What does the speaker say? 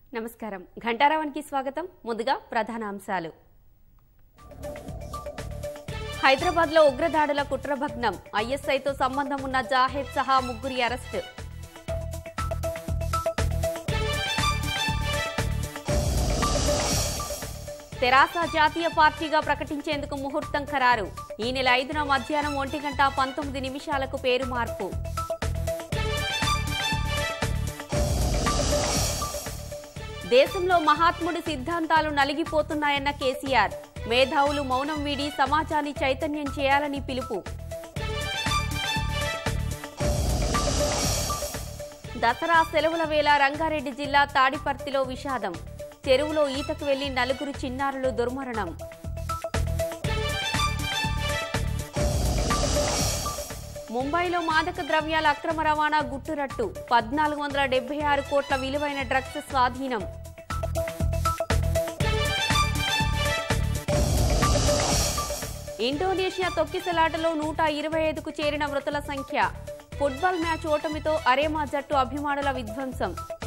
నమస్కారం ఘంటారావానికి స్వాగతం ముందుగా ప్రధాన అంశాలు హైదరాబాద్ లో ఉగ్రదాడుల కుట్రభగ్నం ఐఎస్ఐతో సంబంధం ఉన్న జాహెద్ సహా ముగ్గురి అరెస్టు తెరాస జాతీయ పార్టీగా ప్రకటించేందుకు ముహూర్తం ఖరారు ఈ నెల ఐదున మధ్యాహ్నం ఒంటి గంట పంతొమ్మిది నిమిషాలకు పేరు మార్పు దేశంలో మహాత్ముడి సిద్ధాంతాలు నలిగిపోతున్నాయన్న కేసీఆర్ మేధావులు మౌనం వీడి సమాజాన్ని చైతన్యం చేయాలని పిలుపు దసరా సెలవుల వేళ రంగారెడ్డి జిల్లా తాడిపర్తిలో విషాదం చెరువులో ఈతకు వెళ్లి నలుగురు చిన్నారులు దుర్మరణం ముంబైలో మాదక ద్రవ్యాల అక్రమ రవాణా గుట్టురట్టు పద్నాలుగు వందల డెబ్బై ఆరు కోట్ల విలువైన డ్రగ్స్ స్వాధీనం ఇండోనేషియా తొక్కిసలాటలో నూట ఇరవై ఐదుకు చేరిన మృతుల సంఖ్య ఫుట్బాల్ మ్యాచ్ ఓటమితో అరేమా జట్టు అభిమానుల విధ్వంసం